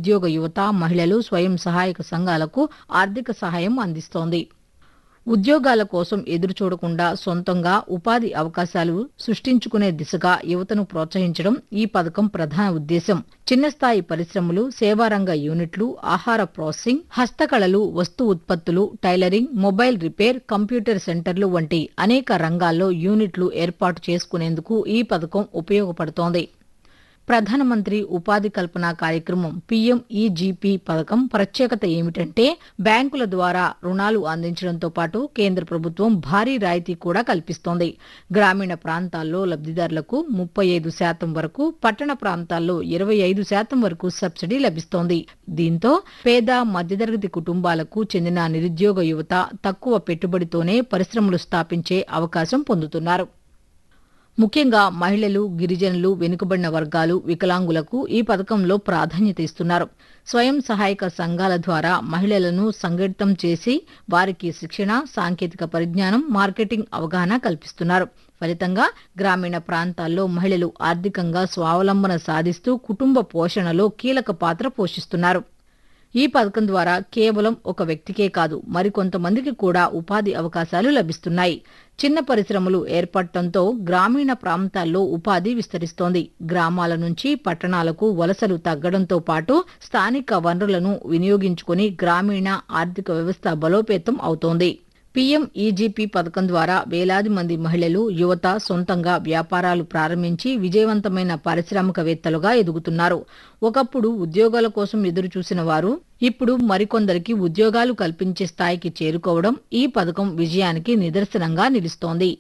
నిరుద్యోగ యువత మహిళలు స్వయం సహాయక సంఘాలకు ఆర్థిక సహాయం అందిస్తోంది ఉద్యోగాల కోసం ఎదురు చూడకుండా సొంతంగా ఉపాధి అవకాశాలు సృష్టించుకునే దిశగా యువతను ప్రోత్సహించడం ఈ పథకం ప్రధాన ఉద్దేశం చిన్న స్థాయి పరిశ్రమలు సేవారంగ యూనిట్లు ఆహార ప్రాసెసింగ్ హస్తకళలు వస్తు ఉత్పత్తులు టైలరింగ్ మొబైల్ రిపేర్ కంప్యూటర్ సెంటర్లు వంటి అనేక రంగాల్లో యూనిట్లు ఏర్పాటు చేసుకునేందుకు ఈ పథకం ఉపయోగపడుతోంది ప్రధానమంత్రి ఉపాధి కల్పన కార్యక్రమం పీఎంఈజీపీ పథకం ప్రత్యేకత ఏమిటంటే బ్యాంకుల ద్వారా రుణాలు అందించడంతో పాటు కేంద్ర ప్రభుత్వం భారీ రాయితీ కూడా కల్పిస్తోంది గ్రామీణ ప్రాంతాల్లో లబ్దిదారులకు ముప్పై ఐదు శాతం వరకు పట్టణ ప్రాంతాల్లో ఇరవై ఐదు శాతం వరకు సబ్సిడీ లభిస్తోంది దీంతో పేద మధ్యతరగతి కుటుంబాలకు చెందిన నిరుద్యోగ యువత తక్కువ పెట్టుబడితోనే పరిశ్రమలు స్థాపించే అవకాశం పొందుతున్నారు ముఖ్యంగా మహిళలు గిరిజనులు వెనుకబడిన వర్గాలు వికలాంగులకు ఈ పథకంలో ప్రాధాన్యత ఇస్తున్నారు స్వయం సహాయక సంఘాల ద్వారా మహిళలను సంఘటితం చేసి వారికి శిక్షణ సాంకేతిక పరిజ్ఞానం మార్కెటింగ్ అవగాహన కల్పిస్తున్నారు ఫలితంగా గ్రామీణ ప్రాంతాల్లో మహిళలు ఆర్థికంగా స్వావలంబన సాధిస్తూ కుటుంబ పోషణలో కీలక పాత్ర పోషిస్తున్నారు ఈ పథకం ద్వారా కేవలం ఒక వ్యక్తికే కాదు మరికొంతమందికి కూడా ఉపాధి అవకాశాలు లభిస్తున్నాయి చిన్న పరిశ్రమలు ఏర్పడటంతో గ్రామీణ ప్రాంతాల్లో ఉపాధి విస్తరిస్తోంది గ్రామాల నుంచి పట్టణాలకు వలసలు తగ్గడంతో పాటు స్థానిక వనరులను వినియోగించుకుని గ్రామీణ ఆర్థిక వ్యవస్థ బలోపేతం అవుతోంది పీఎం ఈజీపీ పథకం ద్వారా వేలాది మంది మహిళలు యువత సొంతంగా వ్యాపారాలు ప్రారంభించి విజయవంతమైన పారిశ్రామికవేత్తలుగా ఎదుగుతున్నారు ఒకప్పుడు ఉద్యోగాల కోసం ఎదురు చూసిన వారు ఇప్పుడు మరికొందరికి ఉద్యోగాలు కల్పించే స్థాయికి చేరుకోవడం ఈ పథకం విజయానికి నిదర్శనంగా నిలుస్తోంది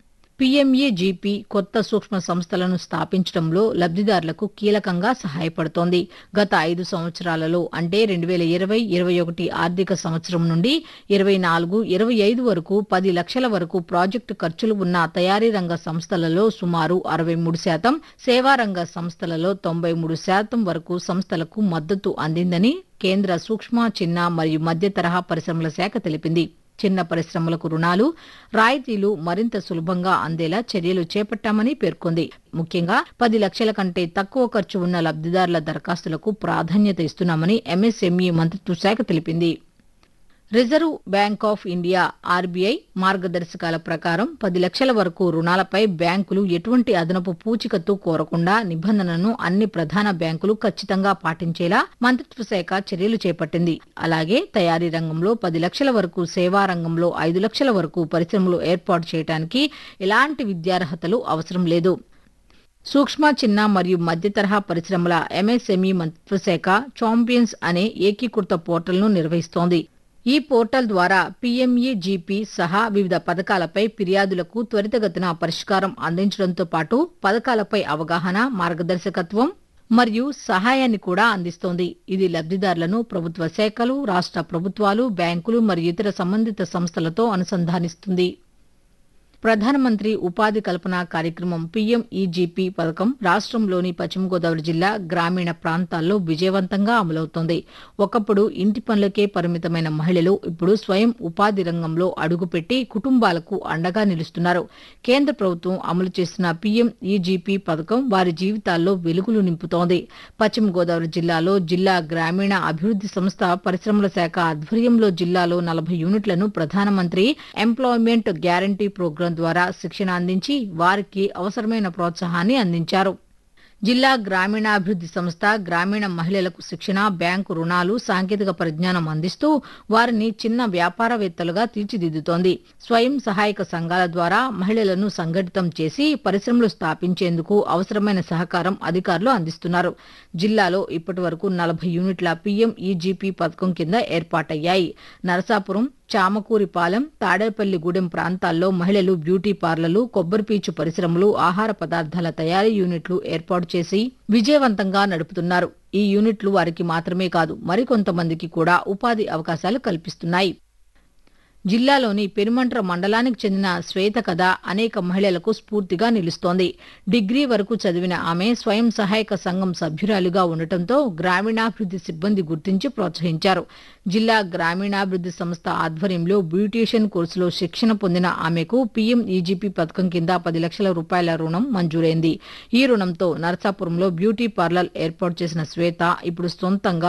పీఎంఈజీపీ కొత్త సూక్ష్మ సంస్థలను స్థాపించడంలో లబ్దిదారులకు కీలకంగా సహాయపడుతోంది గత ఐదు సంవత్సరాలలో అంటే రెండు వేల ఇరవై ఇరవై ఒకటి ఆర్థిక సంవత్సరం నుండి ఇరవై నాలుగు ఇరవై ఐదు వరకు పది లక్షల వరకు ప్రాజెక్టు ఖర్చులు ఉన్న తయారీ రంగ సంస్థలలో సుమారు అరవై మూడు శాతం సేవారంగ సంస్థలలో తొంభై మూడు శాతం వరకు సంస్థలకు మద్దతు అందిందని కేంద్ర సూక్ష్మ చిన్న మరియు మధ్య తరహా పరిశ్రమల శాఖ తెలిపింది చిన్న పరిశ్రమలకు రుణాలు రాయితీలు మరింత సులభంగా అందేలా చర్యలు చేపట్టామని పేర్కొంది ముఖ్యంగా పది లక్షల కంటే తక్కువ ఖర్చు ఉన్న లబ్దిదారుల దరఖాస్తులకు ప్రాధాన్యత ఇస్తున్నామని ఎంఎస్ఎంఈ మంత్రిత్వ శాఖ తెలిపింది reserve bank of India RBI మార్గదర్శకాల ప్రకారం పది లక్షల వరకు రుణాలపై బ్యాంకులు ఎటువంటి అదనపు పూచికత్తు కోరకుండా నిబంధనను అన్ని ప్రధాన బ్యాంకులు ఖచ్చితంగా పాటించేలా మంత్రిత్వ శాఖ చర్యలు చేపట్టింది అలాగే తయారీ రంగంలో పది లక్షల వరకు సేవా రంగంలో ఐదు లక్షల వరకు పరిశ్రమలు ఏర్పాటు చేయడానికి ఎలాంటి విద్యార్హతలు అవసరం లేదు సూక్ష్మ చిన్న మరియు మధ్య తరహా పరిశ్రమల ఎంఎస్ఎంఈ మంత్రిత్వ శాఖ చాంపియన్స్ అనే ఏకీకృత పోర్టల్ను నిర్వహిస్తోంది ఈ పోర్టల్ ద్వారా పీఎంఈజీపీ సహా వివిధ పథకాలపై ఫిర్యాదులకు త్వరితగతిన పరిష్కారం అందించడంతో పాటు పథకాలపై అవగాహన మార్గదర్శకత్వం మరియు సహాయాన్ని కూడా అందిస్తోంది ఇది లబ్దిదారులను ప్రభుత్వ శాఖలు రాష్ట్ర ప్రభుత్వాలు బ్యాంకులు మరియు ఇతర సంబంధిత సంస్థలతో అనుసంధానిస్తుంది ప్రధానమంత్రి ఉపాధి కల్పన కార్యక్రమం పీఎంఈజీపీ పథకం రాష్ట్రంలోని పశ్చిమ గోదావరి జిల్లా గ్రామీణ ప్రాంతాల్లో విజయవంతంగా అమలవుతోంది ఒకప్పుడు ఇంటి పనులకే పరిమితమైన మహిళలు ఇప్పుడు స్వయం ఉపాధి రంగంలో అడుగుపెట్టి కుటుంబాలకు అండగా నిలుస్తున్నారు కేంద్ర ప్రభుత్వం అమలు చేస్తున్న పీఎంఈజీపీ పథకం వారి జీవితాల్లో వెలుగులు నింపుతోంది పశ్చిమ గోదావరి జిల్లాలో జిల్లా గ్రామీణ అభివృద్ది సంస్థ పరిశ్రమల శాఖ ఆధ్వర్యంలో జిల్లాలో నలభై యూనిట్లను ప్రధానమంత్రి ఎంప్లాయ్మెంట్ గ్యారంటీ ప్రోగ్రాం ద్వారా శిక్షణ అందించి వారికి అవసరమైన ప్రోత్సాహాన్ని అందించారు జిల్లా గ్రామీణాభివృద్ది సంస్థ గ్రామీణ మహిళలకు శిక్షణ బ్యాంకు రుణాలు సాంకేతిక పరిజ్ఞానం అందిస్తూ వారిని చిన్న వ్యాపారవేత్తలుగా తీర్చిదిద్దుతోంది స్వయం సహాయక సంఘాల ద్వారా మహిళలను సంఘటితం చేసి పరిశ్రమలు స్థాపించేందుకు అవసరమైన సహకారం అధికారులు అందిస్తున్నారు జిల్లాలో ఇప్పటి వరకు నలభై యూనిట్ల పీఎంఈజీపీ పథకం కింద ఏర్పాటయ్యాయి నరసాపురం చామకూరిపాలెం తాడేపల్లిగూడెం ప్రాంతాల్లో మహిళలు బ్యూటీ పార్లర్లు కొబ్బరిపీచు పరిశ్రమలు ఆహార పదార్థాల తయారీ యూనిట్లు ఏర్పాటు చేసి విజయవంతంగా నడుపుతున్నారు ఈ యూనిట్లు వారికి మాత్రమే కాదు మరికొంతమందికి కూడా ఉపాధి అవకాశాలు కల్పిస్తున్నాయి జిల్లాలోని పెరుమంట్ర మండలానికి చెందిన శ్వేత కథ అనేక మహిళలకు స్ఫూర్తిగా నిలుస్తోంది డిగ్రీ వరకు చదివిన ఆమె స్వయం సహాయక సంఘం సభ్యురాలుగా ఉండటంతో గ్రామీణాభివృద్ది సిబ్బంది గుర్తించి ప్రోత్సహించారు జిల్లా గ్రామీణాభివృద్ది సంస్థ ఆధ్వర్యంలో బ్యూటీషియన్ కోర్సులో శిక్షణ పొందిన ఆమెకు పీఎం ఈజీపీ పథకం కింద పది లక్షల రూపాయల రుణం మంజూరైంది ఈ రుణంతో నరసాపురంలో బ్యూటీ పార్లర్ ఏర్పాటు చేసిన శ్వేత ఇప్పుడు సొంతంగా